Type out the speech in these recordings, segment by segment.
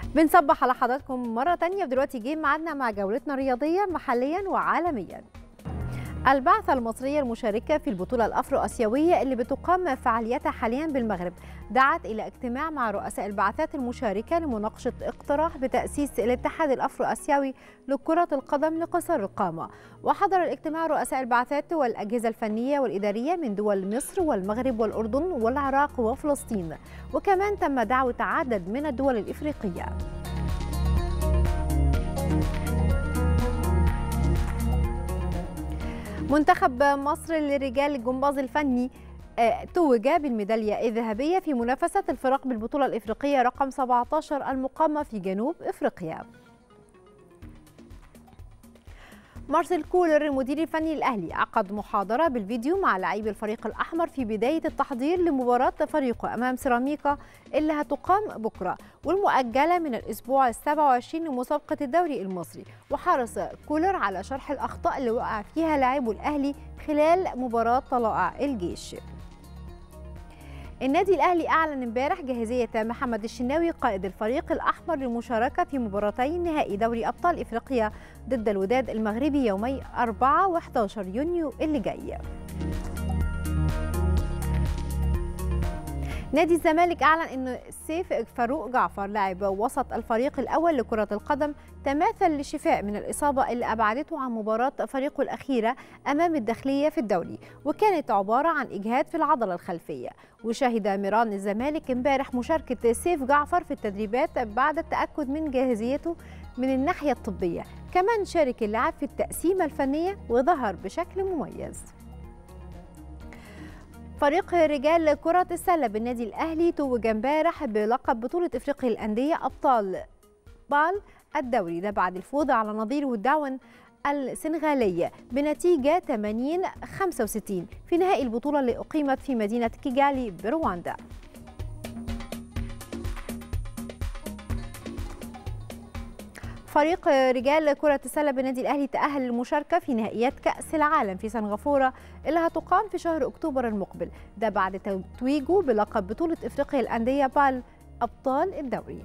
بنصبح على حضراتكم مرة تانية ودلوقتي جه ميعادنا مع جولتنا الرياضية محليا وعالميا البعثة المصرية المشاركة في البطولة الأفرو أسيوية اللي بتقام فعالياتها حاليا بالمغرب دعت إلى اجتماع مع رؤساء البعثات المشاركة لمناقشة اقتراح بتأسيس الاتحاد الأفرو أسيوي لكرة القدم لقصر القامة وحضر الاجتماع رؤساء البعثات والأجهزة الفنية والإدارية من دول مصر والمغرب والأردن والعراق وفلسطين وكمان تم دعوة عدد من الدول الإفريقية منتخب مصر للرجال الجمباز الفني توج بالميدالية الذهبية في منافسة الفرق بالبطولة الإفريقية رقم 17 المقامة في جنوب إفريقيا مارسيل كولر المدير الفني الأهلي عقد محاضرة بالفيديو مع لاعبي الفريق الأحمر في بداية التحضير لمباراة فريقه أمام سيراميكا اللي هتقام بكرة والمؤجلة من الأسبوع السابع وعشرين لمسابقة الدوري المصري وحرص كولر على شرح الأخطاء اللي وقع فيها لاعبو الأهلي خلال مباراة طلائع الجيش النادي الاهلي اعلن امبارح جاهزيه محمد الشناوي قائد الفريق الاحمر للمشاركه في مباراتي نهائي دوري ابطال افريقيا ضد الوداد المغربي يومي 4 و11 يونيو اللي جاي نادي الزمالك اعلن ان سيف فاروق جعفر لاعب وسط الفريق الاول لكره القدم تماثل للشفاء من الاصابه اللي ابعدته عن مباراه فريقه الاخيره امام الداخليه في الدوري وكانت عباره عن اجهاد في العضله الخلفيه وشهد ميران الزمالك امبارح مشاركه سيف جعفر في التدريبات بعد التاكد من جاهزيته من الناحيه الطبيه كمان شارك اللاعب في التقسيمه الفنيه وظهر بشكل مميز فريق رجال كرة السلة بالنادي الأهلي توج امبارح بلقب بطولة إفريقيا الأندية أبطال بال الدوري ده بعد الفوز على نظيره الداون السنغالية بنتيجة 80 65 في نهائي البطولة اللي أقيمت في مدينة كيجالي برواندا فريق رجال كرة السلة بالنادي الأهلي تأهل للمشاركة في نهائيات كأس العالم في سنغافورة اللي هتقام في شهر أكتوبر المقبل ده بعد تتويجه بلقب بطولة إفريقيا الأندية بال أبطال الدوري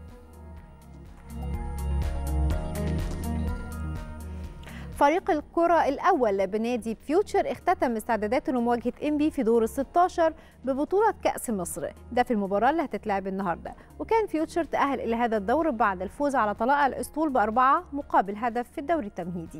فريق الكرة الأول بنادي فيوتشر اختتم استعداداته لمواجهة إنبي في دور ال 16 ببطولة كأس مصر ده في المباراة اللي هتتلعب النهاردة وكان فيوتشر تأهل إلى هذا الدور بعد الفوز على طلائع الأسطول بأربعة مقابل هدف في الدوري التمهيدي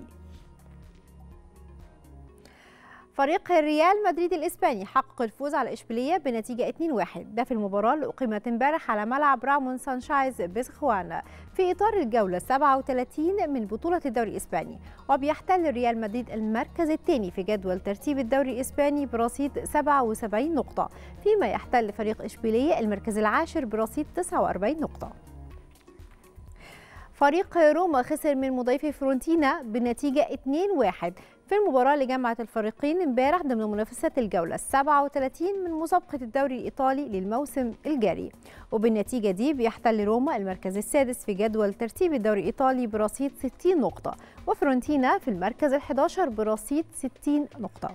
فريق ريال مدريد الإسباني حقق الفوز على إشبيلية بنتيجة 2-1 ده في المباراة اللي أقيمت امبارح على ملعب رامون سانشايز بسخوان في إطار الجولة 37 من بطولة الدوري الإسباني وبيحتل ريال مدريد المركز الثاني في جدول ترتيب الدوري الإسباني برصيد 77 نقطة فيما يحتل فريق إشبيلية المركز العاشر برصيد 49 نقطة فريق روما خسر من مضيفي فرونتينا بنتيجة 2-1 في المباراة اللي جمعت الفريقين امبارح ضمن منافسة الجولة 37 من مسابقة الدوري الإيطالي للموسم الجاري وبالنتيجة دي بيحتل روما المركز السادس في جدول ترتيب الدوري الإيطالي برصيد 60 نقطة وفرونتينا في المركز ال11 برصيد 60 نقطة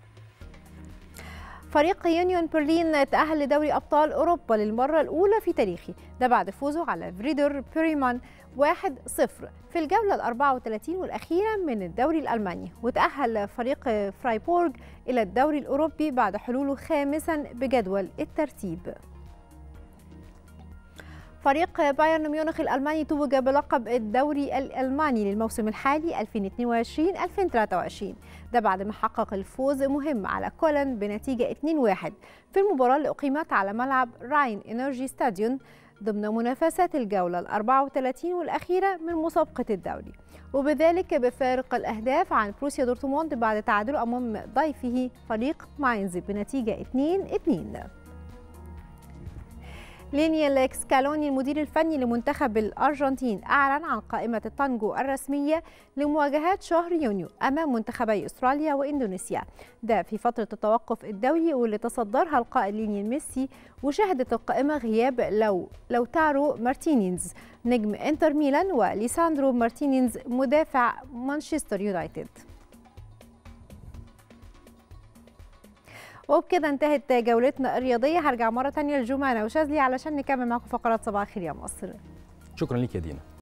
فريق يونيون برلين تأهل لدوري أبطال أوروبا للمرة الأولى في تاريخه ده بعد فوزه على فريدور بيريمان 1-0 في الجولة ال 34 والأخيرة من الدوري الألماني وتأهل فريق فرايبورغ إلى الدوري الأوروبي بعد حلوله خامسا بجدول الترتيب فريق بايرن ميونخ الألماني توج بلقب الدوري الألماني للموسم الحالي 2022-2023 ده بعد ما حقق الفوز مهم على كولن بنتيجة 2-1 في المباراة اللي أقيمت على ملعب راين إنرجي ستاديون ضمن منافسات الجولة ال 34 والأخيرة من مسابقة الدوري وبذلك بفارق الأهداف عن بروسيا دورتموند بعد تعادله أمام ضيفه فريق ماينز بنتيجة 2-2 لينيال سكالوني المدير الفني لمنتخب الأرجنتين أعلن عن قائمة التانجو الرسمية لمواجهات شهر يونيو أمام منتخبي أستراليا وإندونيسيا ده في فترة التوقف الدولي واللي تصدرها القائد لينيال ميسي وشهدت القائمة غياب لو لوتارو مارتينيز نجم انتر ميلان وليساندرو مارتينيز مدافع مانشستر يونايتد وبكده انتهت جولتنا الرياضيه هرجع مره تانية لجمانه وشاذلي علشان نكمل معاكم فقرات صباح الخير يا مصر شكرا لك يا دينا